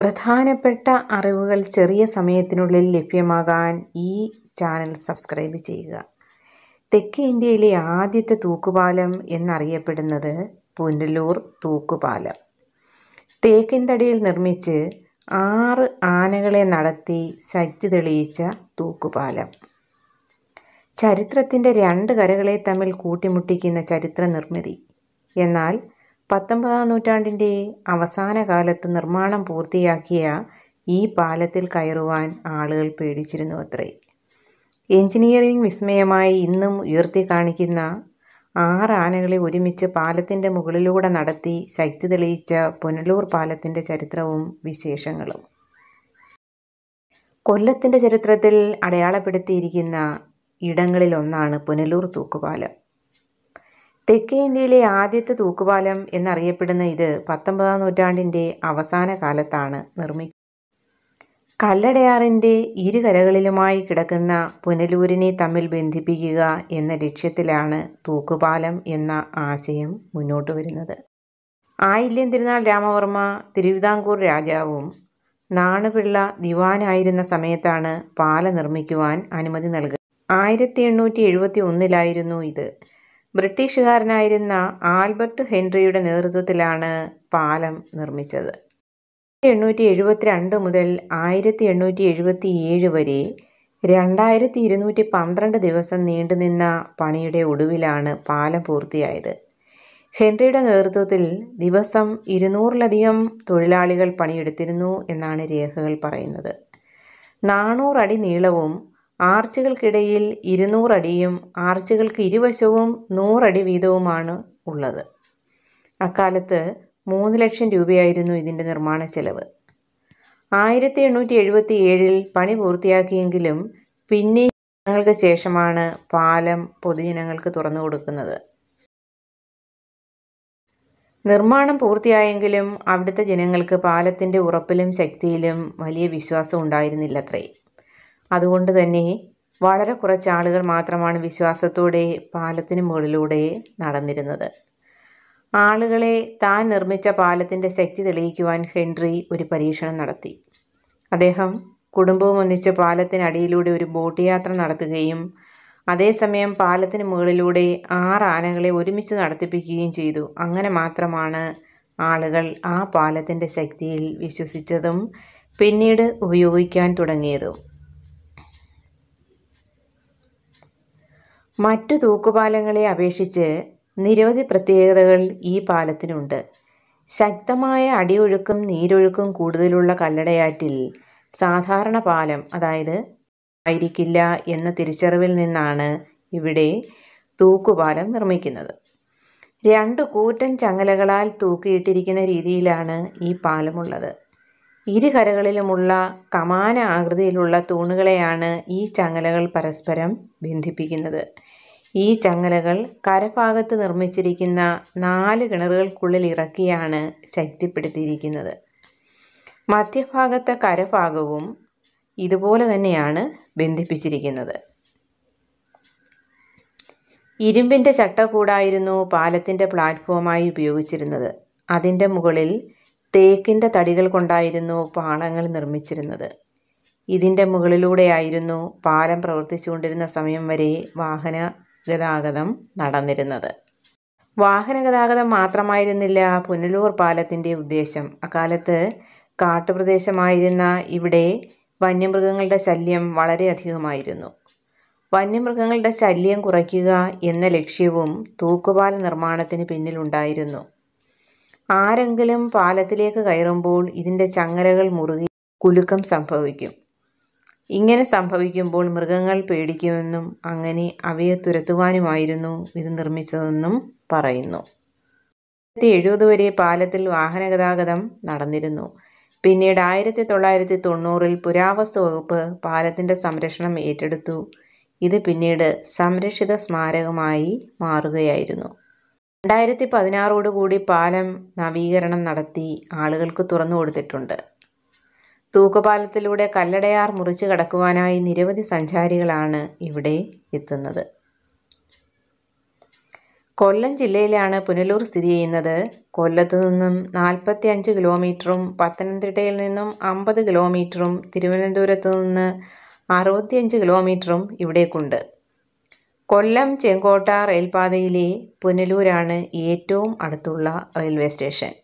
പ്രധാനപ്പെട്ട അറിവുകൾ ചെറിയ സമയത്തിനുള്ളിൽ ലഭ്യമാകാൻ ഈ ചാനൽ സബ്സ്ക്രൈബ് ചെയ്യുക തെക്കേ ഇന്ത്യയിലെ ആദ്യത്തെ തൂക്കുപാലം എന്നറിയപ്പെടുന്നത് പുനലൂർ തൂക്കുപാലം തേക്കിൻ തടിയിൽ നിർമ്മിച്ച് ആറ് ആനകളെ നടത്തി ശക്തി തെളിയിച്ച തൂക്കുപാലം ചരിത്രത്തിൻ്റെ രണ്ട് കരകളെ തമ്മിൽ കൂട്ടിമുട്ടിക്കുന്ന ചരിത്ര നിർമ്മിതി എന്നാൽ പത്തൊമ്പതാം നൂറ്റാണ്ടിൻ്റെ അവസാന കാലത്ത് നിർമ്മാണം പൂർത്തിയാക്കിയ ഈ പാലത്തിൽ കയറുവാൻ ആളുകൾ പേടിച്ചിരുന്നു അത്രേ എഞ്ചിനീയറിംഗ് വിസ്മയമായി ഇന്നും ഉയർത്തി കാണിക്കുന്ന ആറ് ആനകളെ ഒരുമിച്ച് പാലത്തിൻ്റെ മുകളിലൂടെ നടത്തി ശക്തി തെളിയിച്ച പുനലൂർ പാലത്തിൻ്റെ ചരിത്രവും വിശേഷങ്ങളും കൊല്ലത്തിൻ്റെ ചരിത്രത്തിൽ അടയാളപ്പെടുത്തിയിരിക്കുന്ന ഇടങ്ങളിലൊന്നാണ് പുനലൂർ തൂക്കുപാലം തെക്കേ ഇന്ത്യയിലെ ആദ്യത്തെ തൂക്കുപാലം എന്നറിയപ്പെടുന്ന ഇത് പത്തൊമ്പതാം നൂറ്റാണ്ടിൻ്റെ അവസാന കാലത്താണ് നിർമ്മിക്കുന്നത് കല്ലടയാറിൻ്റെ ഇരുകരകളിലുമായി കിടക്കുന്ന പുനലൂരിനെ തമ്മിൽ ബന്ധിപ്പിക്കുക എന്ന ലക്ഷ്യത്തിലാണ് തൂക്കുപാലം എന്ന ആശയം മുന്നോട്ട് വരുന്നത് ആയില്യം തിരുനാൾ രാമവർമ്മ തിരുവിതാംകൂർ രാജാവും നാണുപിള്ള ദിവാനായിരുന്ന സമയത്താണ് പാലം നിർമ്മിക്കുവാൻ അനുമതി നൽകുക ആയിരത്തി എണ്ണൂറ്റി എഴുപത്തി ഒന്നിലായിരുന്നു ഇത് ബ്രിട്ടീഷുകാരനായിരുന്ന ആൽബർട്ട് ഹെൻറിയുടെ നേതൃത്വത്തിലാണ് പാലം നിർമ്മിച്ചത് എണ്ണൂറ്റി എഴുപത്തിരണ്ട് മുതൽ ആയിരത്തി എണ്ണൂറ്റി എഴുപത്തി ഏഴ് വരെ രണ്ടായിരത്തി ഇരുന്നൂറ്റി പന്ത്രണ്ട് ദിവസം നീണ്ടുനിന്ന പണിയുടെ ഒടുവിലാണ് പാലം പൂർത്തിയായത് ഹെൻറിയുടെ നേതൃത്വത്തിൽ ദിവസം ഇരുന്നൂറിലധികം തൊഴിലാളികൾ പണിയെടുത്തിരുന്നു എന്നാണ് രേഖകൾ പറയുന്നത് നാനൂറടി നീളവും ആർച്ചുകൾക്കിടയിൽ ഇരുന്നൂറടിയും ആർച്ചുകൾക്ക് ഇരുവശവും നൂറടി വീതവുമാണ് ഉള്ളത് അക്കാലത്ത് മൂന്ന് ലക്ഷം രൂപയായിരുന്നു ഇതിൻ്റെ നിർമ്മാണ ചെലവ് ആയിരത്തി എണ്ണൂറ്റി എഴുപത്തി ഏഴിൽ പണി പൂർത്തിയാക്കിയെങ്കിലും പിന്നെ ജനങ്ങൾക്ക് ശേഷമാണ് പാലം പൊതുജനങ്ങൾക്ക് തുറന്നു കൊടുക്കുന്നത് നിർമ്മാണം പൂർത്തിയായെങ്കിലും അവിടുത്തെ ജനങ്ങൾക്ക് പാലത്തിൻ്റെ ഉറപ്പിലും ശക്തിയിലും വലിയ വിശ്വാസം ഉണ്ടായിരുന്നില്ലത്രേ അതുകൊണ്ട് തന്നെ വളരെ കുറച്ച് ആളുകൾ മാത്രമാണ് വിശ്വാസത്തോടെ പാലത്തിന് മുകളിലൂടെ നടന്നിരുന്നത് ആളുകളെ താൻ നിർമ്മിച്ച പാലത്തിൻ്റെ ശക്തി തെളിയിക്കുവാൻ ഹെൻറി ഒരു പരീക്ഷണം നടത്തി അദ്ദേഹം കുടുംബവും ഒന്നിച്ച് പാലത്തിനടിയിലൂടെ ഒരു ബോട്ട് യാത്ര നടത്തുകയും അതേസമയം പാലത്തിന് മുകളിലൂടെ ആറ് ആനകളെ ഒരുമിച്ച് നടത്തിപ്പിക്കുകയും ചെയ്തു അങ്ങനെ മാത്രമാണ് ആളുകൾ ആ പാലത്തിൻ്റെ ശക്തിയിൽ വിശ്വസിച്ചതും പിന്നീട് ഉപയോഗിക്കാൻ തുടങ്ങിയതും മറ്റു തൂക്കുപാലങ്ങളെ അപേക്ഷിച്ച് നിരവധി പ്രത്യേകതകൾ ഈ പാലത്തിനുണ്ട് ശക്തമായ അടിയൊഴുക്കും നീരൊഴുക്കും കൂടുതലുള്ള കല്ലടയാറ്റിൽ സാധാരണ പാലം അതായത് ആയിരിക്കില്ല എന്ന തിരിച്ചറിവിൽ നിന്നാണ് ഇവിടെ തൂക്കുപാലം നിർമ്മിക്കുന്നത് രണ്ട് കൂറ്റൻ ചങ്ങലകളാൽ തൂക്കിയിട്ടിരിക്കുന്ന രീതിയിലാണ് ഈ പാലമുള്ളത് ഇരു കരകളിലുമുള്ള കമാന ആകൃതിയിലുള്ള തൂണുകളെയാണ് ഈ ചങ്ങലകൾ പരസ്പരം ബന്ധിപ്പിക്കുന്നത് ഈ ചങ്ങലകൾ കരഭാഗത്ത് നിർമ്മിച്ചിരിക്കുന്ന നാല് കിണറുകൾക്കുള്ളിൽ ഇറക്കിയാണ് ശക്തിപ്പെടുത്തിയിരിക്കുന്നത് മധ്യഭാഗത്തെ കരഭാഗവും ഇതുപോലെ തന്നെയാണ് ബന്ധിപ്പിച്ചിരിക്കുന്നത് ഇരുമ്പിൻ്റെ ചട്ടക്കൂടായിരുന്നു പാലത്തിൻ്റെ പ്ലാറ്റ്ഫോമായി ഉപയോഗിച്ചിരുന്നത് അതിൻ്റെ മുകളിൽ തേക്കിൻ്റെ തടികൾ കൊണ്ടായിരുന്നു പാളങ്ങൾ നിർമ്മിച്ചിരുന്നത് ഇതിൻ്റെ മുകളിലൂടെയായിരുന്നു പാലം പ്രവർത്തിച്ചുകൊണ്ടിരുന്ന സമയം വരെ വാഹന ഗതാഗതം നടന്നിരുന്നത് വാഹന ഗതാഗതം മാത്രമായിരുന്നില്ല പുനലൂർ പാലത്തിൻ്റെ ഉദ്ദേശം അക്കാലത്ത് കാട്ടുപ്രദേശമായിരുന്ന ഇവിടെ വന്യമൃഗങ്ങളുടെ ശല്യം വളരെയധികമായിരുന്നു വന്യമൃഗങ്ങളുടെ ശല്യം കുറയ്ക്കുക എന്ന ലക്ഷ്യവും തൂക്കുപാല നിർമ്മാണത്തിന് പിന്നിലുണ്ടായിരുന്നു ആരെങ്കിലും പാലത്തിലേക്ക് കയറുമ്പോൾ ഇതിൻ്റെ ചങ്ങലകൾ മുറുകി കുലുക്കം സംഭവിക്കും ഇങ്ങനെ സംഭവിക്കുമ്പോൾ മൃഗങ്ങൾ പേടിക്കുമെന്നും അങ്ങനെ അവയെ തുരത്തുവാനുമായിരുന്നു ഇത് നിർമ്മിച്ചതെന്നും പറയുന്നു ആയിരത്തി എഴുപത് വരെ പാലത്തിൽ വാഹനഗതാഗതം നടന്നിരുന്നു പിന്നീട് ആയിരത്തി തൊള്ളായിരത്തി തൊണ്ണൂറിൽ പുരാവസ്തു വകുപ്പ് പാലത്തിൻ്റെ സംരക്ഷണം ഏറ്റെടുത്തു ഇത് പിന്നീട് സംരക്ഷിത സ്മാരകമായി മാറുകയായിരുന്നു രണ്ടായിരത്തി പതിനാറോടുകൂടി പാലം നവീകരണം നടത്തി ആളുകൾക്ക് തുറന്നു കൊടുത്തിട്ടുണ്ട് തൂക്കുപാലത്തിലൂടെ കല്ലടയാർ മുറിച്ചു കടക്കുവാനായി നിരവധി സഞ്ചാരികളാണ് ഇവിടെ എത്തുന്നത് കൊല്ലം ജില്ലയിലാണ് പുനലൂർ സ്ഥിതി ചെയ്യുന്നത് കൊല്ലത്ത് നിന്നും നാൽപ്പത്തി അഞ്ച് കിലോമീറ്ററും പത്തനംതിട്ടയിൽ നിന്നും അമ്പത് കിലോമീറ്ററും തിരുവനന്തപുരത്ത് നിന്ന് അറുപത്തിയഞ്ച് കിലോമീറ്ററും ഇവിടേക്കുണ്ട് കൊല്ലം ചെങ്കോട്ട റെയിൽപാതയിലെ പുനലൂരാണ് ഏറ്റവും അടുത്തുള്ള റെയിൽവേ സ്റ്റേഷൻ